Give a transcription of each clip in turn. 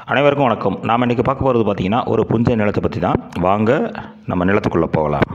அனைவருக்கும் வணக்கம் நாம் இன்றைக்கி பார்க்க போகிறது பார்த்திங்கன்னா ஒரு புஞ்சை நிலத்தை பற்றி தான் வாங்க நம்ம நிலத்துக்குள்ளே போகலாம்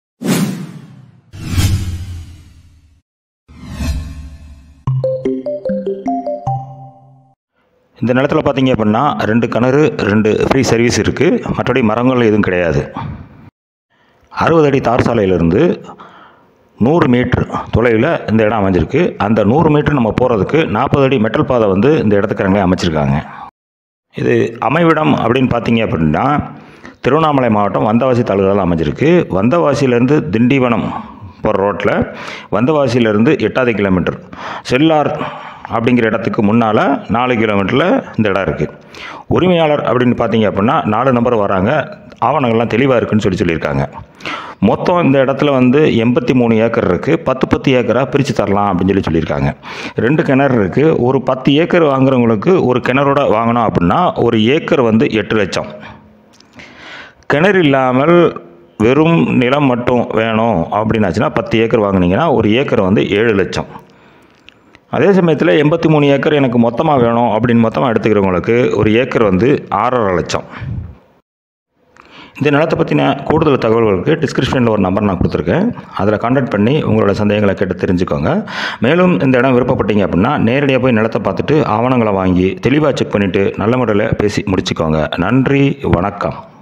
இந்த நிலத்தில் பார்த்தீங்க அப்படின்னா ரெண்டு கிணறு ரெண்டு ஃப்ரீ சர்வீஸ் இருக்குது மற்றபடி மரங்கள் எதுவும் கிடையாது அறுபது அடி தார் சாலையிலிருந்து நூறு மீட்ரு தொலைவில் இந்த இடம் அமைஞ்சிருக்கு அந்த நூறு மீட்ரு நம்ம போகிறதுக்கு நாற்பது அடி மெட்டல் பாதை வந்து இந்த இடத்துக்காரங்களே அமைச்சிருக்காங்க இது அமைவிடம் அப்படின்னு பார்த்தீங்க அப்படின்னா திருவண்ணாமலை மாவட்டம் வந்தவாசி தாலுகாவில் அமைஞ்சிருக்கு வந்தவாசியிலேருந்து திண்டிவனம் போகிற ரோட்டில் வந்தவாசியிலேருந்து எட்டாவது கிலோமீட்டர் செல்லார் அப்படிங்கிற இடத்துக்கு முன்னால் நாலு கிலோமீட்டரில் இந்த இடம் இருக்குது உரிமையாளர் அப்படின்னு பார்த்தீங்க அப்படின்னா நாலு நம்பர் வராங்க ஆவணங்கள்லாம் தெளிவாக இருக்குன்னு சொல்லி சொல்லியிருக்காங்க மொத்தம் இந்த இடத்துல வந்து எண்பத்தி மூணு ஏக்கர் இருக்குது பத்து பத்து ஏக்கராக பிரித்து தரலாம் அப்படின்னு சொல்லி சொல்லியிருக்காங்க ரெண்டு கிணறு இருக்குது ஒரு பத்து ஏக்கர் வாங்குறவங்களுக்கு ஒரு கிணறோட வாங்கினோம் அப்படின்னா ஒரு ஏக்கர் வந்து எட்டு லட்சம் கிணறு இல்லாமல் வெறும் நிலம் மட்டும் வேணும் அப்படின்னாச்சுன்னா பத்து ஏக்கர் வாங்குனீங்கன்னா ஒரு ஏக்கர் வந்து ஏழு லட்சம் அதே சமயத்தில் எண்பத்தி மூணு ஏக்கர் எனக்கு மொத்தமாக வேணும் அப்படின்னு மொத்தமாக எடுத்துக்கிறவங்களுக்கு ஒரு ஏக்கர் வந்து ஆறரை லட்சம் இந்த நிலத்தை பற்றின கூடுதல் தகவல்களுக்கு டிஸ்கிரிப்ஷனில் ஒரு நம்பர் நான் கொடுத்துருக்கேன் அதில் கான்டாக்ட் பண்ணி உங்களோட சந்தேகங்களை கேட்டு தெரிஞ்சுக்கோங்க மேலும் இந்த இடம் விருப்பப்பட்டீங்க அப்படின்னா நேரடியாக போய் நிலத்தை பார்த்துட்டு ஆவணங்களை வாங்கி தெளிவாக செக் பண்ணிவிட்டு நல்ல முறையில் பேசி முடிச்சுக்கோங்க நன்றி வணக்கம்